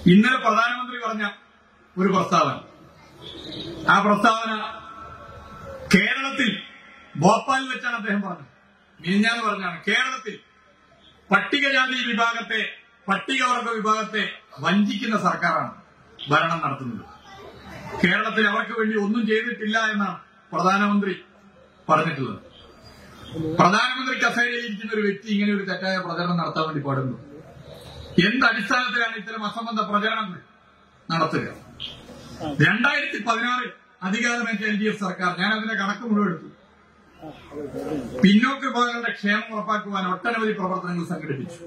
ഇന്നലെ പ്രധാനമന്ത്രി പറഞ്ഞ ഒരു പ്രസ്താവന ആ പ്രസ്താവന കേരളത്തിൽ ഭോപ്പാലിൽ വെച്ചാണ് അദ്ദേഹം പറഞ്ഞത് മിനിഞ്ഞാന്ന് പറഞ്ഞാണ് കേരളത്തിൽ പട്ടികജാതി വിഭാഗത്തെ പട്ടികവർഗ വിഭാഗത്തെ വഞ്ചിക്കുന്ന സർക്കാരാണ് ഭരണം നടത്തുന്നത് കേരളത്തിൽ അവർക്ക് വേണ്ടി ഒന്നും ചെയ്തിട്ടില്ല എന്നാണ് പ്രധാനമന്ത്രി പറഞ്ഞിട്ടുള്ളത് പ്രധാനമന്ത്രി കസേരയിൽ ഇരിക്കുന്ന ഒരു വ്യക്തി ഇങ്ങനെ ഒരു തെറ്റായ പ്രചരണം നടത്താൻ വേണ്ടി പാടുന്നു എന്ത് അടിസ്ഥാനത്തിലാണ് ഇത്തരം അസംബന്ധ പ്രചരണങ്ങൾ നടത്തുക രണ്ടായിരത്തി പതിനാറിൽ അധികാരമേറ്റ എൽ ഡി എഫ് സർക്കാർ ഞാൻ അതിന്റെ കണക്ക് മുഴുവൻ എടുത്തു പിന്നോക്ക വിഭാഗങ്ങളുടെ ക്ഷേമം ഉറപ്പാക്കുവാൻ ഒട്ടനവധി പ്രവർത്തനങ്ങൾ സംഘടിപ്പിച്ചു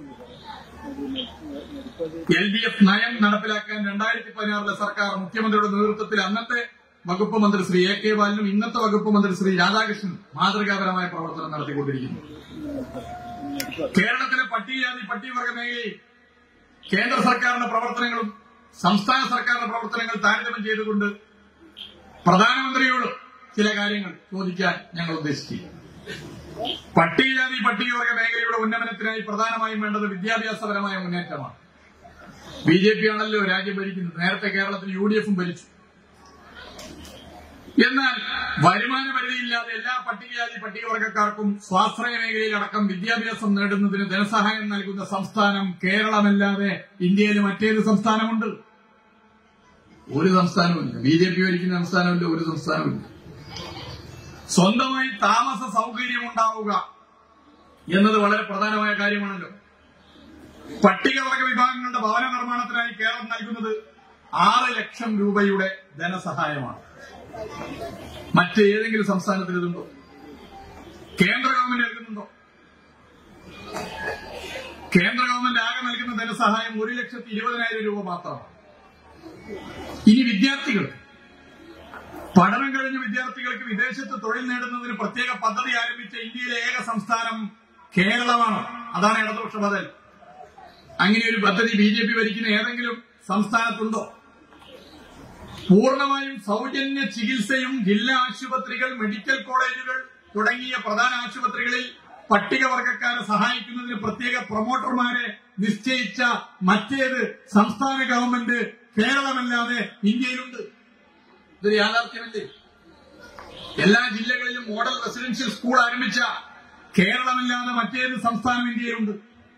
എൽ ഡി എഫ് നയം നടപ്പിലാക്കാൻ രണ്ടായിരത്തി പതിനാറിലെ സർക്കാർ മുഖ്യമന്ത്രിയുടെ നേതൃത്വത്തിൽ അന്നത്തെ വകുപ്പ് മന്ത്രി ശ്രീ എ കെ ബാലനും ഇന്നത്തെ വകുപ്പ് മന്ത്രി ശ്രീ രാധാകൃഷ്ണൻ മാതൃകാപരമായ പ്രവർത്തനം നടത്തിക്കൊണ്ടിരിക്കുന്നു കേരളത്തിലെ പട്ടികജാതി പട്ടികവർഗ മേഖലയിൽ കേന്ദ്ര സർക്കാരിന്റെ പ്രവർത്തനങ്ങളും സംസ്ഥാന സർക്കാരിന്റെ പ്രവർത്തനങ്ങൾ താരതമ്യം ചെയ്തുകൊണ്ട് പ്രധാനമന്ത്രിയോട് ചില കാര്യങ്ങൾ ചോദിക്കാൻ ഞങ്ങൾ ഉദ്ദേശിക്കുന്നു പട്ടികജാതി പട്ടികവർഗ മേഖലയുടെ ഉന്നമനത്തിനായി പ്രധാനമായും വേണ്ടത് വിദ്യാഭ്യാസപരമായ മുന്നേറ്റമാണ് ബി ജെ പി ആണല്ലോ രാജ്യം ഭരിക്കുന്നത് നേരത്തെ കേരളത്തിൽ യു ഡി എഫും ഭരിച്ചു എന്നാൽ വരുമാന പരിധിയില്ലാതെ എല്ലാ പട്ടികജാതി പട്ടികവർഗക്കാർക്കും സ്വാശ്രയ മേഖലയിലടക്കം വിദ്യാഭ്യാസം നേടുന്നതിന് ധനസഹായം നൽകുന്ന സംസ്ഥാനം കേരളമല്ലാതെ ഇന്ത്യയിൽ മറ്റേത് സംസ്ഥാനമുണ്ട് ഒരു സംസ്ഥാനവുമില്ല ബി ജെ പി ഭരിക്കുന്ന സംസ്ഥാനമില്ല ഒരു സംസ്ഥാനവുമില്ല സ്വന്തമായി താമസ സൗകര്യം ഉണ്ടാവുക എന്നത് വളരെ പ്രധാനമായ കാര്യമാണല്ലോ പട്ടികവർഗ വിഭാഗങ്ങളുടെ ഭവന നിർമ്മാണത്തിനായി കേരളം നൽകുന്നത് ആറ് ലക്ഷം രൂപയുടെ ധനസഹായമാണ് മറ്റേതെങ്കിലും സംസ്ഥാനത്തിൽ ഇതുണ്ടോ കേന്ദ്ര ഗവൺമെന്റ് നൽകുന്നുണ്ടോ കേന്ദ്ര ഗവൺമെന്റ് ആകെ നൽകുന്ന ധനസഹായം ഒരു ലക്ഷത്തി ഇരുപതിനായിരം രൂപ മാത്രമാണ് ഇനി വിദ്യാർത്ഥികൾ പഠനം കഴിഞ്ഞ വിദ്യാർത്ഥികൾക്ക് വിദേശത്ത് തൊഴിൽ നേടുന്നതിന് പ്രത്യേക പദ്ധതി ആരംഭിച്ച ഇന്ത്യയിലെ ഏക സംസ്ഥാനം കേരളമാണ് അതാണ് ഇടതുപക്ഷ ബദൽ അങ്ങനെ ഒരു പദ്ധതി ബി ജെ പി ഭരിക്കുന്ന ഏതെങ്കിലും സംസ്ഥാനത്തുണ്ടോ പൂർണ്ണമായും സൗജന്യ ചികിത്സയും ജില്ലാ ആശുപത്രികൾ മെഡിക്കൽ കോളേജുകൾ തുടങ്ങിയ പ്രധാന ആശുപത്രികളിൽ പട്ടികവർഗക്കാരെ സഹായിക്കുന്നതിന് പ്രത്യേക പ്രൊമോട്ടർമാരെ നിശ്ചയിച്ച മറ്റേത് സംസ്ഥാന ഗവൺമെന്റ് കേരളമല്ലാതെ ഇന്ത്യയിലുണ്ട് ഇതൊരു യാഥാർത്ഥ്യമല്ലേ എല്ലാ ജില്ലകളിലും മോഡൽ റെസിഡൻഷ്യൽ സ്കൂൾ ആരംഭിച്ച കേരളമല്ലാതെ മറ്റേത് സംസ്ഥാനം ഇന്ത്യയിലുണ്ട്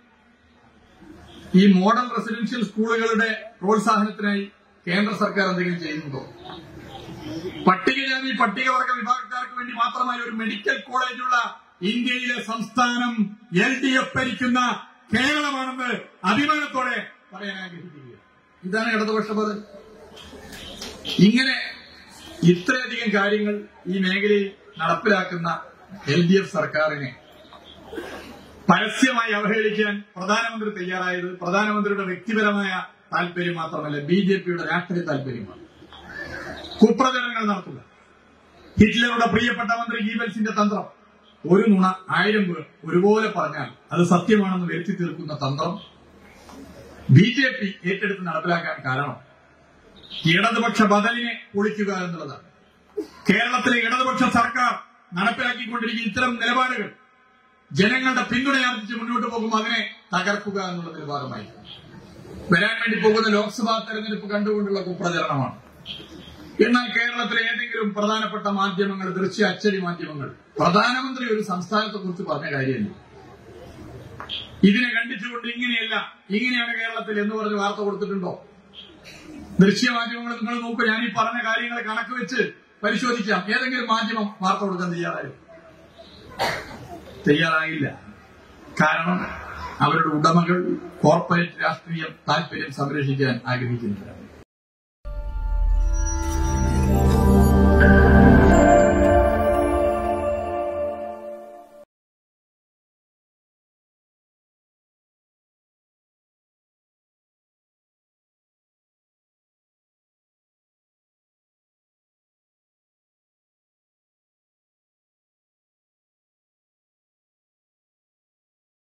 ഈ മോഡൽ റെസിഡൻഷ്യൽ സ്കൂളുകളുടെ പ്രോത്സാഹനത്തിനായി കേന്ദ്ര സർക്കാർ എന്തെങ്കിലും ചെയ്യുന്നുണ്ടോ പട്ടികജാതി പട്ടികവർഗ വിഭാഗക്കാർക്ക് വേണ്ടി മാത്രമായി ഒരു മെഡിക്കൽ കോളേജുള്ള ഇന്ത്യയിലെ സംസ്ഥാനം എൽ ഡി എഫ് ഭരിക്കുന്ന കേരളമാണെന്ന് അഭിമാനത്തോടെ പറയാൻ ആഗ്രഹിക്കുക ഇതാണ് ഇടതുപക്ഷ പദം ഇങ്ങനെ ഇത്രയധികം കാര്യങ്ങൾ ഈ മേഖലയിൽ നടപ്പിലാക്കുന്ന എൽ ഡി എഫ് സർക്കാരിനെ പരസ്യമായി അവഹേളിക്കാൻ പ്രധാനമന്ത്രി തയ്യാറായത് പ്രധാനമന്ത്രിയുടെ വ്യക്തിപരമായ താല്പര്യം മാത്രമല്ല ബി ജെ പിയുടെ രാഷ്ട്രീയ താല്പര്യമാണ് കുപ്രചരണങ്ങൾ നടത്തുക ഹിറ്റ്ലറുടെ പ്രിയപ്പെട്ട മന്ത്രി ഗീബൽസിന്റെ തന്ത്രം ഒരു നുണ ആയിരം പേർ ഒരുപോലെ പറഞ്ഞാൽ അത് സത്യമാണെന്ന് വരുത്തി തീർക്കുന്ന തന്ത്രം ബി ജെ പി ഏറ്റെടുത്ത് നടപ്പിലാക്കാൻ കാരണം ഇടതുപക്ഷ ബദലിനെ പൊളിക്കുക എന്നുള്ളതാണ് കേരളത്തിലെ ഇടതുപക്ഷ സർക്കാർ നടപ്പിലാക്കിക്കൊണ്ടിരിക്കുന്ന ഇത്തരം നിലപാടുകൾ ജനങ്ങളുടെ പിന്തുണയാർജിച്ച് മുന്നോട്ട് പോകുമ്പോൾ അതിനെ തകർക്കുക എന്നുള്ള നിലപാടുമായി വരാൻ വേണ്ടി പോകുന്ന ലോക്സഭാ തെരഞ്ഞെടുപ്പ് കണ്ടുകൊണ്ടുള്ള കുപ്രചരണമാണ് എന്നാൽ കേരളത്തിലെ ഏതെങ്കിലും പ്രധാനപ്പെട്ട മാധ്യമങ്ങൾ ദൃശ്യ അച്ചടി മാധ്യമങ്ങൾ പ്രധാനമന്ത്രി ഒരു സംസ്ഥാനത്തെ കുറിച്ച് പറഞ്ഞ കാര്യമല്ല ഇതിനെ കണ്ടിച്ചുകൊണ്ട് ഇങ്ങനെയല്ല ഇങ്ങനെയാണ് കേരളത്തിൽ എന്ന് പറഞ്ഞ് വാർത്ത കൊടുത്തിട്ടുണ്ടോ ദൃശ്യമാധ്യമങ്ങൾ നിങ്ങൾ നോക്കൂ ഞാൻ ഈ പറഞ്ഞ കാര്യങ്ങൾ കണക്ക് വെച്ച് പരിശോധിക്കാം ഏതെങ്കിലും മാധ്യമം വാർത്ത കൊടുക്കാൻ തയ്യാറായോ തയ്യാറായില്ല കാരണം അവരുടെ ഉടമകൾ കോർപ്പറേറ്റ് രാഷ്ട്രീയം താല്പര്യം സംരക്ഷിക്കാൻ ആഗ്രഹിക്കുന്നില്ല